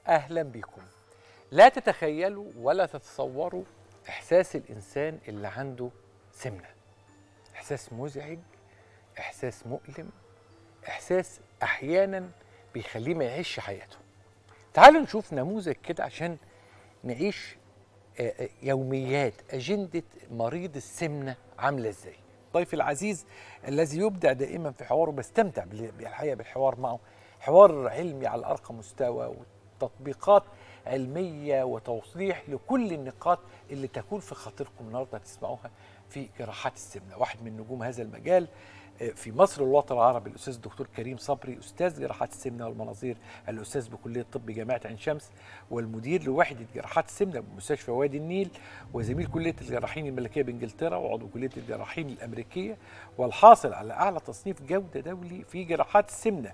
اهلا بكم لا تتخيلوا ولا تتصوروا احساس الانسان اللي عنده سمنه احساس مزعج احساس مؤلم احساس احيانا بيخليه ما يعيش حياته تعالوا نشوف نموذج كده عشان نعيش آه، آه، يوميات أجندة مريض السمنة عاملة إزاي ضيفي العزيز الذي يبدع دائما في حواره بستمتع بال- بالحقيقة بالحوار معه حوار علمي على أرقى مستوى وتطبيقات علمية وتوضيح لكل النقاط اللي تكون في خاطركم النهارده تسمعوها في جراحات السمنة واحد من نجوم هذا المجال آه، في مصر والوطن العربي الاستاذ الدكتور كريم صبري استاذ جراحات السمنه والمناظير الاستاذ بكليه طب جامعه عين شمس والمدير لوحده جراحات السمنه بمستشفى وادي النيل وزميل كليه الجراحين الملكيه بانجلترا وعضو كليه الجراحين الامريكيه والحاصل على اعلى تصنيف جوده دولي في جراحات السمنه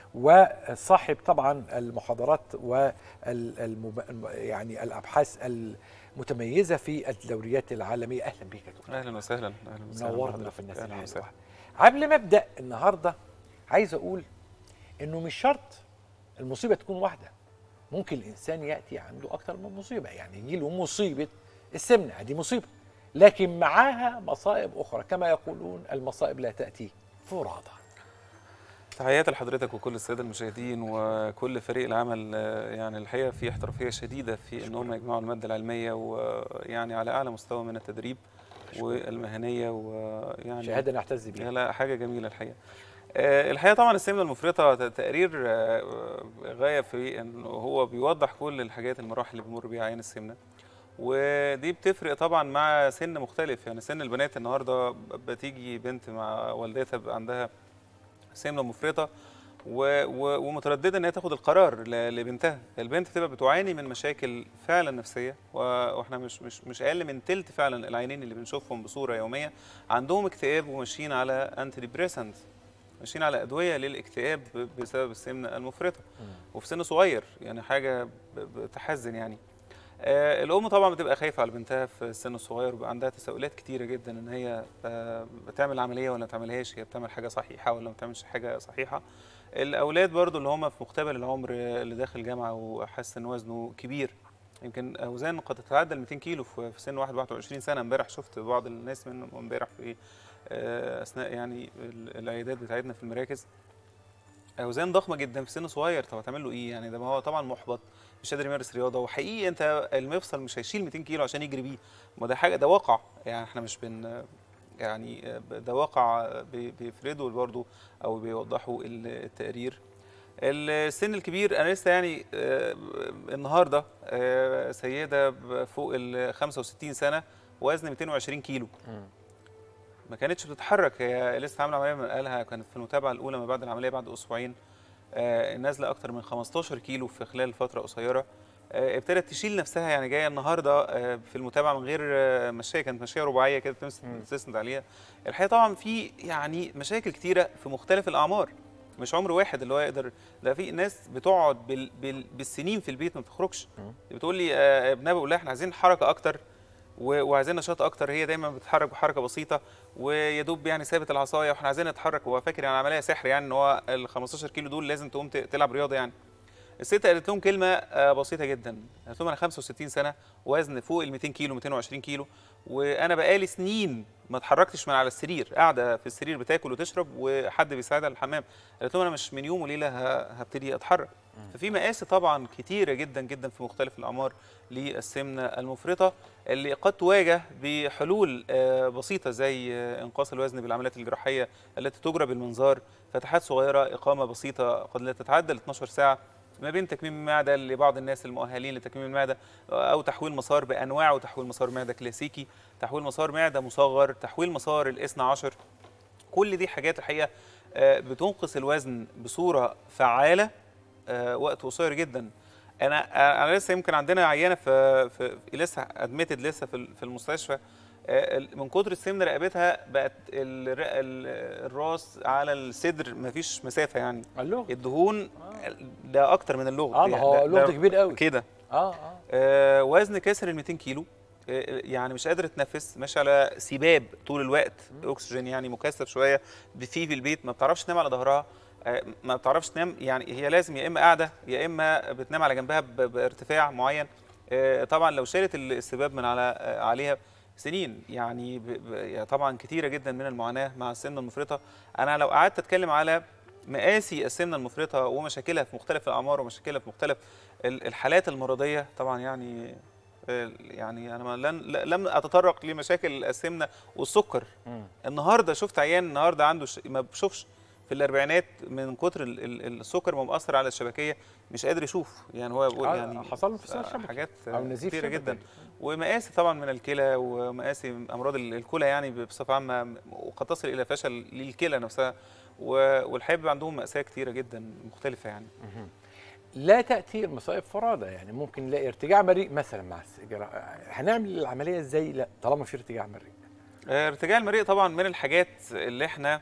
وصاحب طبعا المحاضرات والمب... يعني الابحاث المتميزه في الدوريات العالميه اهلا بك يا دكتور اهلا وسهلا اهلا وسهلا نورنا بحضرتك. في الناس اهلا الحلوه وسهلا قبل ما ابدا النهارده عايز اقول انه مش شرط المصيبه تكون واحده ممكن الانسان ياتي عنده اكتر من مصيبه يعني يجي له مصيبه السمنه دي مصيبه لكن معاها مصائب اخرى كما يقولون المصائب لا تاتي فرادى تحياتي لحضرتك وكل الساده المشاهدين وكل فريق العمل آه، يعني الحقيقه في احترافيه شديده في ان هم يجمعوا الماده العلميه ويعني على اعلى مستوى من التدريب والمهنيه ويعني شهاده نعتز لا بيها لا حاجه جميله الحقيقه آه، الحقيقه طبعا السمنه المفرطه ت- تقرير آه، غايه في انه هو بيوضح كل الحاجات المراحل اللي بيمر بيها عيان السمنه ودي بتفرق طبعا مع سن مختلف يعني سن البنات النهارده ب- بتيجي بنت مع والدتها بيبقى عندها سمنه مفرطه و... و... ومتردده ان هي تاخد القرار ل... لبنتها البنت بتبقى بتعاني من مشاكل فعلا نفسيه و... واحنا مش مش مش اقل من تلت فعلا العينين اللي بنشوفهم بصوره يوميه عندهم اكتئاب وماشيين على انتي ديبريسنت ماشيين على ادويه للاكتئاب ب- بسبب السمنه المفرطه وفي سن صغير يعني حاجه ب- بتحزن يعني آه، الام طبعا بتبقى خايفه على بنتها في السن الصغير وبيبقى عندها تساؤلات كتيره جدا ان هي آه، بتعمل عمليه ولا ما تعملهاش هي بتعمل حاجه صحيحه ولا ما بتعملش حاجه صحيحه الاولاد برضو اللي هم في مقتبل العمر آه، اللي داخل جامعه وحاسس ان وزنه كبير يمكن اوزان قد تتعدى ال 200 كيلو في في سن واحد 21 سنه امبارح شفت بعض الناس منهم امبارح في آه، اثناء يعني ال- العيادات بتاعتنا في المراكز اوزان ضخمه جدا في سن صغير طب هتعمل له ايه يعني ده ما هو طبعا محبط مش قادر يمارس رياضه وحقيقي انت المفصل مش هيشيل 200 كيلو عشان يجري بيه ما ده حاجه ده واقع يعني احنا مش بن يعني ده واقع بي- بيفرده برضه او بيوضحوا ال- التقرير السن الكبير انا لسه يعني آه، النهارده آه، سيده فوق ال 65 سنه وزن 220 كيلو ما كانتش بتتحرك هي لسه عامله عمليه من قالها كانت في المتابعه الاولى ما بعد العمليه بعد اسبوعين آه، نازله اكتر من 15 كيلو في خلال فتره قصيره آه، ابتدت تشيل نفسها يعني جايه النهارده آه، في المتابعه من غير آه، مشايه كانت مشايه رباعيه كده بتمس- مم. بتسند عليها الحقيقه طبعا في يعني مشاكل كتيره في مختلف الاعمار مش عمر واحد اللي هو يقدر ده في ناس بتقعد بال بال بالسنين في البيت ما بتخرجش مم. بتقول لي آه، ابنها بقول لها احنا عايزين حركه اكتر و- وعايزين نشاط اكتر هي دايما بتتحرك بحركه بسيطه ويا دوب يعني سابت العصايه واحنا عايزين نتحرك هو فاكر يعني عمليه سحر يعني ان هو ال 15 كيلو دول لازم تقوم ت- تلعب رياضه يعني الست قالت لهم كلمه آه، بسيطه جدا قالت لهم انا 65 سنه وزن فوق ال 200 كيلو 220 كيلو وانا بقالي سنين ما اتحركتش من على السرير قاعده في السرير بتاكل وتشرب وحد بيساعدها الحمام قالت لهم انا مش من يوم وليله ه- هبتدي اتحرك ففي مقاس طبعا كتيره جدا جدا في مختلف الاعمار للسمنه المفرطه اللي قد تواجه بحلول آه، بسيطه زي آه، انقاص الوزن بالعمليات الجراحيه التي تجرى بالمنظار فتحات صغيره اقامه بسيطه قد لا تتعدى ال 12 ساعه ما بين تكميم المعده لبعض الناس المؤهلين لتكميم المعده او تحويل مسار بانواعه تحويل مسار معده كلاسيكي تحويل مسار معده مصغر تحويل مسار الاثنى عشر كل دي حاجات الحقيقه آه، بتنقص الوزن بصوره فعاله آه، وقت قصير جدا انا انا لسه يمكن عندنا عيانه في, في لسه ادميتد لسه في ال- في المستشفى آه، ال- من كتر السمنه رقبتها بقت الرق- ال- الراس على الصدر مفيش مسافه يعني اللغة الدهون ده اكتر من اللغط اه ما هو ده- اللغة ده كبير قوي كده اه اه آه، وزن كسر ال 200 كيلو آه، يعني مش قادر تنفس ماشي على سباب طول الوقت اكسجين يعني مكثف شويه في في البيت ما بتعرفش تنام على ظهرها آه، ما بتعرفش تنام يعني هي لازم يا اما قاعده يا اما بتنام على جنبها ب- بارتفاع معين آه، طبعا لو شالت السباب من على آه، عليها سنين يعني, ب- ب- يعني طبعا كتيره جدا من المعاناه مع السمنه المفرطه انا لو قعدت اتكلم على مقاسي السمنه المفرطه ومشاكلها في مختلف الاعمار ومشاكلها في مختلف ال- الحالات المرضيه طبعا يعني آه، يعني انا ما- لن لم اتطرق لمشاكل السمنه والسكر مم. النهارده شفت عيان النهارده عنده ش... ما بشوفش في الاربعينات من كتر ال... ال- السكر ما مأثر على الشبكيه مش قادر يشوف يعني هو بيقول آه، يعني حصل له انفصال آه، شبكي حاجات او نزيف كتيره شبكي. جدا ومقاسي طبعا من الكلى ومقاسي من امراض ال- الكلى يعني بصفه عامه وقد تصل الى فشل للكلى نفسها و- والحقيقه بيبقى عندهم ماساه كتيره جدا مختلفه يعني مهم. لا تاتي المصائب فرادى يعني ممكن نلاقي ارتجاع مريء مثلا مع السجاره هنعمل العمليه ازاي لا طالما في ارتجاع مريء آه، ارتجاع المريء طبعا من الحاجات اللي احنا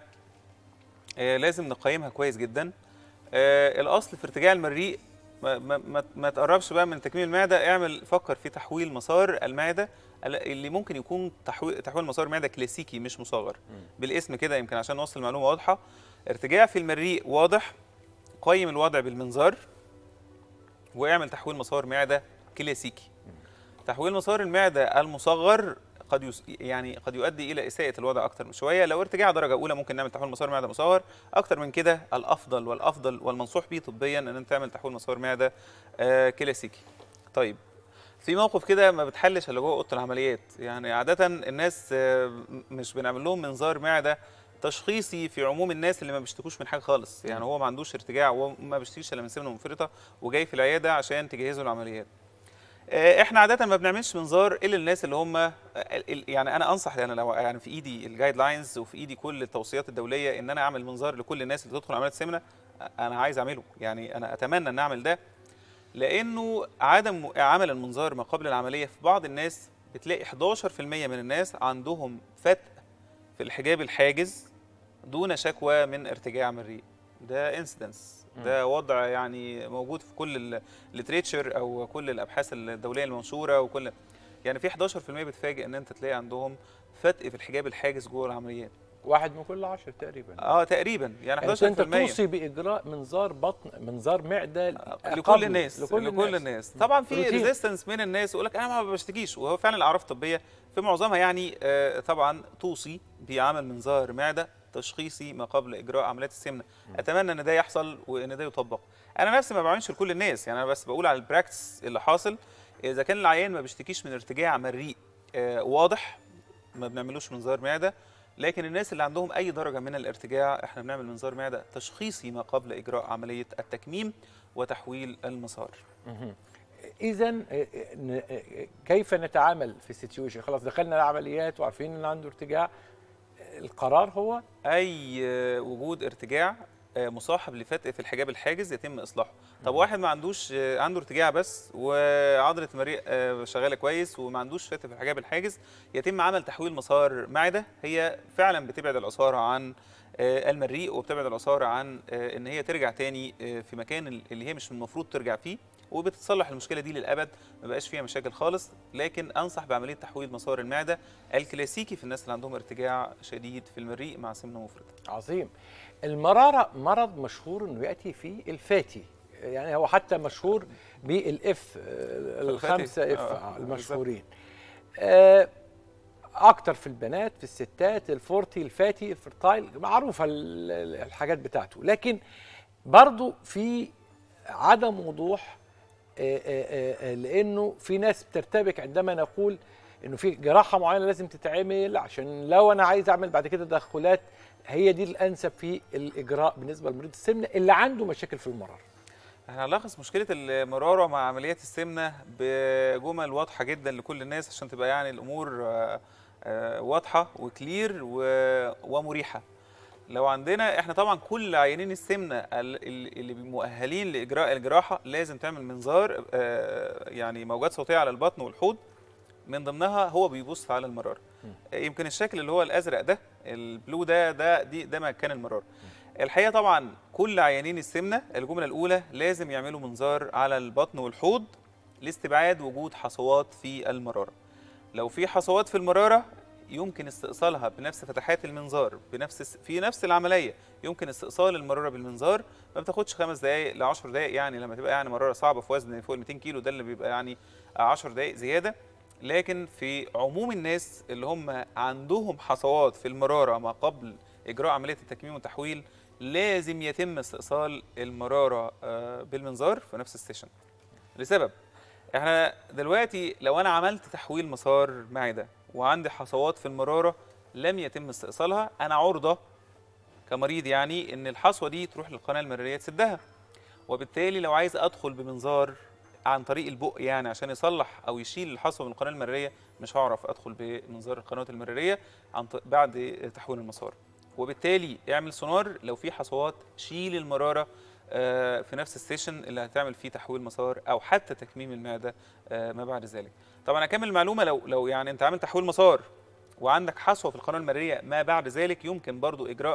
آه، لازم نقيمها كويس جدا آه، الاصل في ارتجاع المريء ما, ما, ما, ما تقربش بقى من تكميم المعده اعمل فكر في تحويل مسار المعده اللي ممكن يكون تحويل تحويل مسار معده كلاسيكي مش مصغر بالاسم كده يمكن عشان نوصل المعلومه واضحه ارتجاع في المريء واضح قيم الوضع بالمنظار واعمل تحويل مسار معده كلاسيكي تحويل مسار المعده المصغر قد يس... يعني قد يؤدي الى اساءه الوضع اكتر من شويه لو ارتجاع درجه اولى ممكن نعمل تحويل مسار معده مصغر اكتر من كده الافضل والافضل والمنصوح به طبيا ان انت تعمل تحويل مسار معده آه كلاسيكي طيب في موقف كده ما بتحلش الا جوه اوضه العمليات يعني عاده الناس آه، مش بنعمل لهم منظار معده تشخيصي في عموم الناس اللي ما بيشتكوش من حاجه خالص يعني هو ما عندوش ارتجاع وما بيشتكيش الا من سمنه منفرطه وجاي في العياده عشان تجهزه العمليات آه، احنا عاده ما بنعملش منظار الا الناس اللي هم آه، ال- يعني انا انصح يعني لو يعني في ايدي الجايد لاينز وفي ايدي كل التوصيات الدوليه ان انا اعمل منظار لكل الناس اللي تدخل عمليات سمنه آه، انا عايز اعمله يعني انا اتمنى ان اعمل ده لانه عدم عمل المنظار ما قبل العمليه في بعض الناس بتلاقي 11% من الناس عندهم فتق في الحجاب الحاجز دون شكوى من ارتجاع مريء ده انسيدنس ده وضع يعني موجود في كل الليتريتشر او كل الابحاث الدوليه المنشوره وكل يعني في 11% بتفاجئ ان انت تلاقي عندهم فتق في الحجاب الحاجز جوه العمليات واحد من كل عشر تقريبا اه تقريبا يعني 11% يعني انت توصي باجراء منظار بطن منظار معده لكل قبل- الناس لكل, لكل الناس طبعا في روتين. ريزيستنس من الناس يقول لك انا ما بشتكيش وهو فعلا الاعراف الطبيه في معظمها يعني آه، طبعا توصي بعمل منظار معده تشخيصي ما قبل اجراء عمليات السمنه اتمنى ان ده يحصل وان ده يطبق انا نفسي ما بعملش لكل الناس يعني انا بس بقول على البراكتس اللي حاصل اذا كان العيان ما بيشتكيش من ارتجاع مريء آه، واضح ما بنعملوش منظار معده لكن الناس اللي عندهم اي درجه من الارتجاع احنا بنعمل منظار معده تشخيصي ما قبل اجراء عمليه التكميم وتحويل المسار اذا كيف نتعامل في السيتويشن خلاص دخلنا العمليات وعارفين ان عنده ارتجاع القرار هو اي آه، وجود ارتجاع آه، مصاحب لفتق في الحجاب الحاجز يتم اصلاحه طب واحد ما عندوش آه، عنده ارتجاع بس وعضله المريء آه، شغاله كويس وما عندوش فتق في الحجاب الحاجز يتم عمل تحويل مسار معده هي فعلا بتبعد العصاره عن آه، المريء وبتبعد العصاره عن آه، ان هي ترجع تاني آه، في مكان اللي هي مش المفروض ترجع فيه وبتتصلح المشكله دي للابد ما بقاش فيها مشاكل خالص لكن انصح بعمليه تحويل مسار المعده الكلاسيكي في الناس اللي عندهم ارتجاع شديد في المريء مع سمنه مفرطه عظيم المرارة مرض مشهور انه ياتي في الفاتي يعني هو حتى مشهور بالاف آه، الخمسه اف آه، آه، المشهورين آه، اكتر في البنات في الستات الفورتي الفاتي الفرتايل معروفه ال- ال- الحاجات بتاعته لكن برضو في عدم وضوح آه، آه، آه، لانه في ناس بترتبك عندما نقول انه في جراحه معينه لازم تتعمل عشان لو انا عايز اعمل بعد كده تدخلات هي دي الانسب في الاجراء بالنسبه لمريض السمنه اللي عنده مشاكل في المراره احنا هنلخص مشكله المراره مع عمليات السمنه بجمل واضحه جدا لكل الناس عشان تبقى يعني الامور آه، آه، واضحه وكلير و- ومريحه لو عندنا احنا طبعا كل عيانين السمنه ال- ال- اللي مؤهلين لاجراء الجراحه لازم تعمل منظار آه، يعني موجات صوتيه على البطن والحوض من ضمنها هو بيبص على المراره يمكن الشكل اللي هو الازرق ده البلو ده ده دي ده مكان المراره الحقيقه طبعا كل عيانين السمنه الجمله الاولى لازم يعملوا منظار على البطن والحوض لاستبعاد وجود حصوات في المراره لو في حصوات في المراره يمكن استئصالها بنفس فتحات المنظار بنفس في نفس العمليه يمكن استئصال المراره بالمنظار ما بتاخدش خمس دقائق ل 10 دقائق يعني لما تبقى يعني مراره صعبه في وزن فوق ال 200 كيلو ده اللي بيبقى يعني 10 دقائق زياده لكن في عموم الناس اللي هم عندهم حصوات في المراره ما قبل اجراء عمليه التكميم والتحويل لازم يتم استئصال المراره آه، بالمنظار في نفس السيشن لسبب احنا دلوقتي لو انا عملت تحويل مسار معده وعندي حصوات في المراره لم يتم استئصالها انا عرضه كمريض يعني ان الحصوه دي تروح للقناه المراريه تسدها وبالتالي لو عايز ادخل بمنظار عن طريق البق يعني عشان يصلح او يشيل الحصوه من القناه المراريه مش هعرف ادخل بمنظار القنوات المراريه عن ط- بعد تحويل المسار وبالتالي اعمل سونار لو في حصوات شيل المراره آه، في نفس السيشن اللي هتعمل فيه تحويل مسار او حتى تكميم المعده آه، ما بعد ذلك طبعا اكمل المعلومه لو لو يعني انت عامل تحويل مسار وعندك حصوه في القناه المراريه ما بعد ذلك يمكن برضو اجراء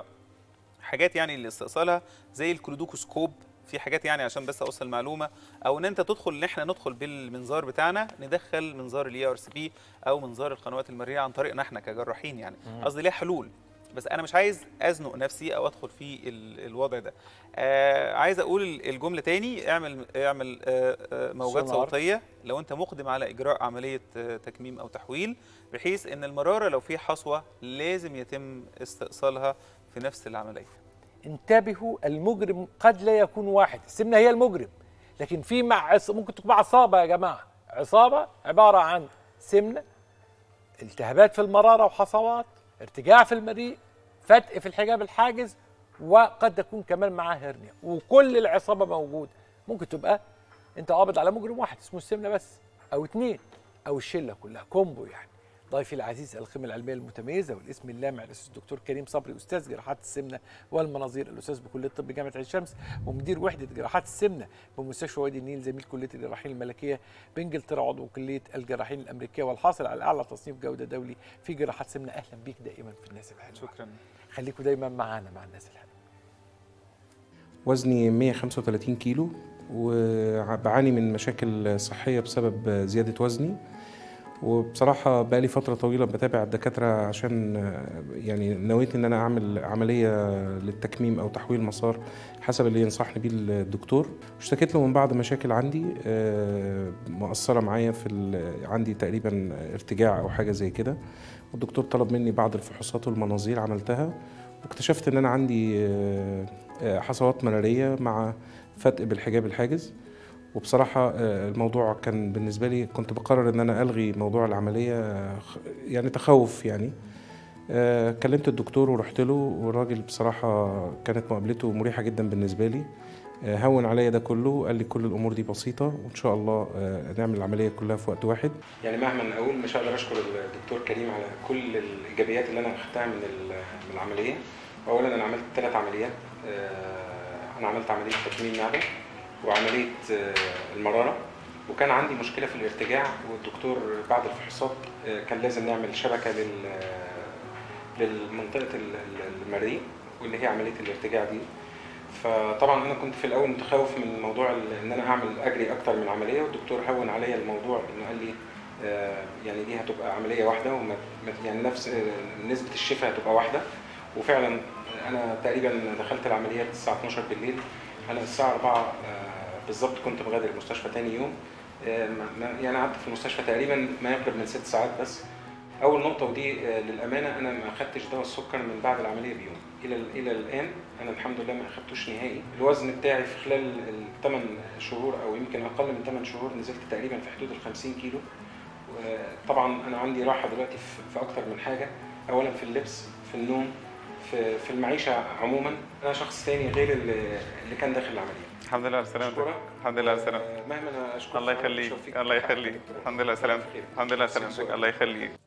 حاجات يعني لاستئصالها زي الكلودوكوسكوب في حاجات يعني عشان بس اوصل المعلومه او ان انت تدخل ان احنا ندخل بالمنظار بتاعنا ندخل منظار الاي ار سي بي او منظار القنوات المرئيه عن طريقنا احنا كجراحين يعني قصدي ليها حلول بس انا مش عايز ازنق نفسي او ادخل في ال- الوضع ده آه عايز اقول الجمله تاني اعمل اعمل آه آه موجات سونار. صوتيه لو انت مقدم على اجراء عمليه آه تكميم او تحويل بحيث ان المراره لو في حصوه لازم يتم استئصالها في نفس العمليه انتبهوا المجرم قد لا يكون واحد السمنه هي المجرم لكن في مع عص... ممكن تكون عصابه يا جماعه عصابه عباره عن سمنه التهابات في المراره وحصوات ارتجاع في المريء فتق في الحجاب الحاجز وقد تكون كمان معاه هرنيا وكل العصابه موجوده ممكن تبقى انت قابض على مجرم واحد اسمه السمنه بس او اتنين او الشله كلها كومبو يعني ضيفي العزيز القيمة العلمية المتميزة والاسم اللامع الأستاذ الدكتور كريم صبري أستاذ جراحات السمنة والمناظير الأستاذ بكلية الطب جامعة عين شمس ومدير وحدة جراحات السمنة بمستشفى وادي النيل زميل كلية الجراحين الملكية بإنجلترا عضو كلية الجراحين الأمريكية والحاصل على أعلى تصنيف جودة دولي في جراحات السمنة أهلا بيك دائما في الناس الحلوة شكرا خليكم دايما معانا مع الناس الحلوة وزني 135 كيلو وبعاني من مشاكل صحية بسبب زيادة وزني وبصراحة بقالي فترة طويلة بتابع الدكاترة عشان يعني نويت إن أنا أعمل عملية للتكميم أو تحويل مسار حسب اللي ينصحني بيه الدكتور اشتكيت له من بعض مشاكل عندي آه، مؤثرة معايا في ال- عندي تقريبا ارتجاع أو حاجة زي كده والدكتور طلب مني بعض الفحوصات والمناظير عملتها واكتشفت إن أنا عندي آه، آه، حصوات مرارية مع فتق بالحجاب الحاجز وبصراحة آه، الموضوع كان بالنسبة لي كنت بقرر إن أنا ألغي موضوع العملية آه، خ- يعني تخوف يعني آه، كلمت الدكتور ورحت له والراجل بصراحة كانت مقابلته مريحة جدا بالنسبة لي آه، هون عليا ده كله قال لي كل الأمور دي بسيطة وإن شاء الله آه، نعمل العملية كلها في وقت واحد يعني مهما أقول مش هقدر أشكر الدكتور كريم على كل الإيجابيات اللي أنا أخدتها من من العملية أولا أنا عملت ثلاث عمليات آه، أنا عملت عملية تكميم معدة وعملية آه، المرارة وكان عندي مشكلة في الارتجاع والدكتور بعد الفحوصات آه، كان لازم نعمل شبكة لل للمنطقة ال- ال- المريء واللي هي عملية الارتجاع دي فطبعا انا كنت في الاول متخوف من موضوع ال- ان انا اعمل اجري اكتر من عمليه والدكتور هون عليا الموضوع انه قال لي آه، يعني دي هتبقى عمليه واحده وما ما- يعني نفس آه، نسبه الشفاء هتبقى واحده وفعلا انا تقريبا دخلت العمليات الساعه 12 بالليل انا الساعه 4 آه، بالظبط كنت بغادر المستشفى تاني يوم آه، ما- ما- يعني قعدت في المستشفى تقريبا ما يقرب من ست ساعات بس اول نقطه ودي آه، للامانه انا ما اخدتش دواء السكر من بعد العمليه بيوم الى الى الان انا الحمد لله ما اخدتوش نهائي الوزن بتاعي في خلال الثمان شهور او يمكن اقل من 8 شهور نزلت تقريبا في حدود ال 50 كيلو طبعا انا عندي راحه دلوقتي في في اكتر من حاجه اولا في اللبس في النوم في في المعيشه عموما انا شخص تاني غير اللي اللي كان داخل العمليه الحمد لله على سلامتك أشكرك. الحمد لله على سلامتك آه، مهما انا اشكرك الله يخليك الله يخليك الحمد لله على سلامتك الحمد لله على سلامتك الله يخليك